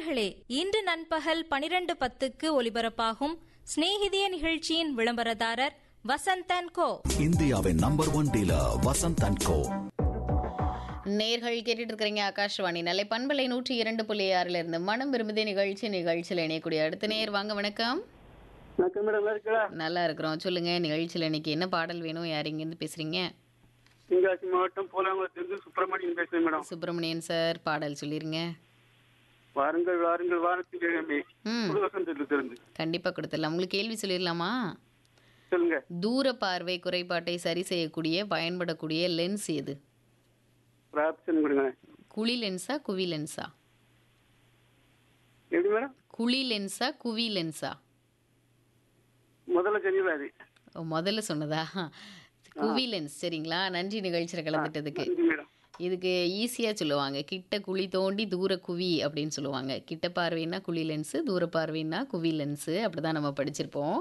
நேயர்களே இன்று நண்பகல் பனிரெண்டு பத்துக்கு ஒலிபரப்பாகும் சிநேகிதிய நிகழ்ச்சியின் விளம்பரதாரர் வசந்தன் கோ இந்தியாவின் number one dealer Vasanth and co நேர்கள் கேட்டுட்டு இருக்கிறீங்க ஆகாஷ்வாணி நல்லை பண்பலை நூற்றி இரண்டு புள்ளி ஆறுல இருந்து மனம் விரும்புதே நிகழ்ச்சி நிகழ்ச்சியில் இணையக்கூடிய அடுத்த நேர் வாங்க வணக்கம் வணக்கம் மேடம் நல்லா இருக்கா நல்லா இருக்கிறோம் சொல்லுங்க நிகழ்ச்சியில் இன்னைக்கு என்ன பாடல் வேணும் யார் இங்கேருந்து பேசுறீங்க தென்காசி மாவட்டம் போலாங்குளத்திலிருந்து சுப்பிரமணியன் பேசுறேன் மேடம் சுப்பிரமணியன் சார் பாடல் சொல்லிருங்க வாருங்கள் வாருங்கள் வாரத்தில் கிழமை ம் புதுவசந்திலிருந்து கண்டிப்பாக கொடுத்துடலாம் உங்களுக்கு கேள்வி சொல்லிடலாமா சொல்லுங்க தூர பார்வை குறைபாட்டை சரி செய்யக்கூடிய பயன்படக்கூடிய லென்ஸ் எது ஒரு ஆப்ஷன் கொடுங்க குழி லென்ஸா குவி லென்ஸா எப்படி மேடம் குழி லென்ஸா குவி லென்ஸா முதல்ல தெரியல அது ஓ, முதல்ல சொன்னதா குவி லென்ஸ் சரிங்களா நன்றி நிகழ்ச்சியில் கலந்துட்டதுக்கு நன்றி மேடம் இதுக்கு ஈஸியாக சொல்லுவாங்க கிட்ட குழி தோண்டி தூர குவி அப்படின்னு சொல்லுவாங்க கிட்ட பார்வைன்னா குழி லென்ஸு தூர பார்வைன்னா குவி லென்ஸு அப்படி தான் நம்ம படிச்சிருப்போம்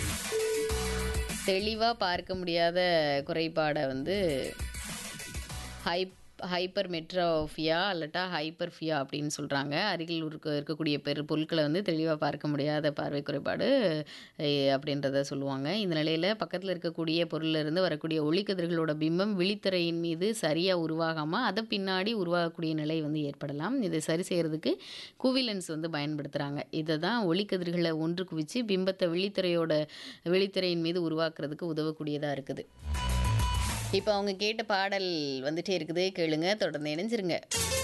தெளிவாக பார்க்க முடியாத குறைபாடை வந்து ஹைப் ஹைப்பர் மெட்ரோஃபியா அல்லட்டா ஹைப்பர்ஃபியா அப்படின்னு சொல்கிறாங்க அருகில் இருக்க இருக்கக்கூடிய பெரு பொருட்களை வந்து தெளிவாக பார்க்க முடியாத பார்வை குறைபாடு அஹ், அப்படின்றத சொல்லுவாங்க இந்த நிலையில் பக்கத்தில் இருக்கக்கூடிய பொருள்ல இருந்து வரக்கூடிய ஒளிக்கதிர்களோட பிம்பம் விழித்திரையின் மீது சரியாக உருவாகாமல் அதை பின்னாடி உருவாகக்கூடிய நிலை வந்து ஏற்படலாம் இதை சரி செய்கிறதுக்கு கூவிலன்ஸ் வந்து பயன்படுத்துகிறாங்க இதை தான் ஒளிக்கதிர்களை ஒன்று குவிச்சு பிம்பத்தை விழித்திரையோட விழித்திரையின் மீது உருவாக்குறதுக்கு உதவக்கூடியதாக இருக்குது இப்போ அவங்க கேட்ட பாடல் வந்துட்டே இருக்குது கேளுங்க தொடர்ந்து இணைஞ்சிருங்க